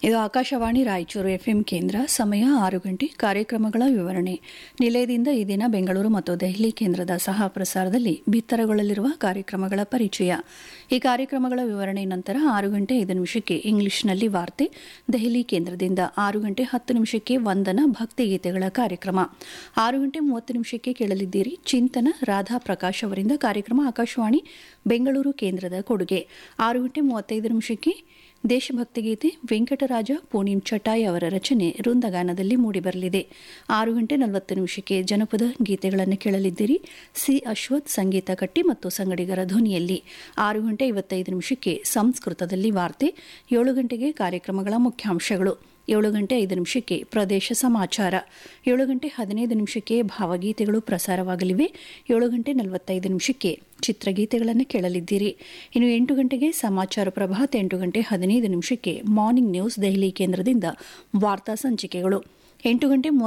ಇದು ಆಕಾಶವಾಣಿ ರಾಯಚೂರು ಎಫ್ಎಂ ಕೇಂದ್ರ ಸಮಯ ಆರು ಗಂಟೆ ಕಾರ್ಯಕ್ರಮಗಳ ವಿವರಣೆ ನಿಲಯದಿಂದ ಈ ದಿನ ಬೆಂಗಳೂರು ಮತ್ತು ದೆಹಲಿ ಕೇಂದ್ರದ ಸಹ ಪ್ರಸಾರದಲ್ಲಿ ಬಿತ್ತರಗೊಳ್ಳಲಿರುವ ಕಾರ್ಯಕ್ರಮಗಳ ಪರಿಚಯ ಈ ಕಾರ್ಯಕ್ರಮಗಳ ವಿವರಣೆ ನಂತರ ಆರು ಗಂಟೆ ಐದು ನಿಮಿಷಕ್ಕೆ ಇಂಗ್ಲಿಷ್ನಲ್ಲಿ ವಾರ್ತೆ ದೆಹಲಿ ಕೇಂದ್ರದಿಂದ ಆರು ಗಂಟೆ ಹತ್ತು ನಿಮಿಷಕ್ಕೆ ವಂದನ ಭಕ್ತಿಗೀತೆಗಳ ಕಾರ್ಯಕ್ರಮ ಆರು ಗಂಟೆ ಮೂವತ್ತು ನಿಮಿಷಕ್ಕೆ ಕೇಳಲಿದ್ದೀರಿ ಚಿಂತನ ರಾಧಾ ಪ್ರಕಾಶ್ ಅವರಿಂದ ಕಾರ್ಯಕ್ರಮ ಆಕಾಶವಾಣಿ ಬೆಂಗಳೂರು ಕೇಂದ್ರದ ಕೊಡುಗೆ ಆರು ಗಂಟೆ ಮೂವತ್ತೈದು ನಿಮಿಷಕ್ಕೆ ದೇಶಭಕ್ತಿ ಗೀತೆ ವೆಂಕಟರಾಜ ಪೂರ್ಣಿಮ್ ಚಟಾಯ್ ಅವರ ರಚನೆ ವೃಂದಗಾನದಲ್ಲಿ ಮೂಡಿಬರಲಿದೆ ಆರು ಗಂಟೆ ನಲವತ್ತು ನಿಮಿಷಕ್ಕೆ ಜನಪದ ಗೀತೆಗಳನ್ನು ಕೇಳಲಿದ್ದೀರಿ ಸಿ ಅಶ್ವಥ್ ಸಂಗೀತ ಕಟ್ಟಿ ಮತ್ತು ಸಂಗಡಿಗರ ಧ್ವನಿಯಲ್ಲಿ ಆರು ಗಂಟೆ ಐವತ್ತೈದು ನಿಮಿಷಕ್ಕೆ ಸಂಸ್ಕೃತದಲ್ಲಿ ವಾರ್ತೆ ಏಳು ಗಂಟೆಗೆ ಕಾರ್ಯಕ್ರಮಗಳ ಮುಖ್ಯಾಂಶಗಳು ಏಳು ಗಂಟೆ ಐದು ನಿಮಿಷಕ್ಕೆ ಪ್ರದೇಶ ಸಮಾಚಾರ ಏಳು ಗಂಟೆ ಹದಿನೈದು ನಿಮಿಷಕ್ಕೆ ಭಾವಗೀತೆಗಳು ಪ್ರಸಾರವಾಗಲಿವೆ ಏಳು ಗಂಟೆ ನಲವತ್ತೈದು ನಿಮಿಷಕ್ಕೆ ಚಿತ್ರಗೀತೆಗಳನ್ನು ಕೇಳಲಿದ್ದೀರಿ ಇನ್ನು ಎಂಟು ಗಂಟೆಗೆ ಸಮಾಚಾರ ಪ್ರಭಾತ್ ಎಂಟು ಗಂಟೆ ಹದಿನೈದು ನಿಮಿಷಕ್ಕೆ ಮಾರ್ನಿಂಗ್ ನ್ಯೂಸ್ ದೆಹಲಿ ಕೇಂದ್ರದಿಂದ ವಾರ್ತಾ ಸಂಚಿಕೆಗಳು ಎಂಟು ಗಂಟೆ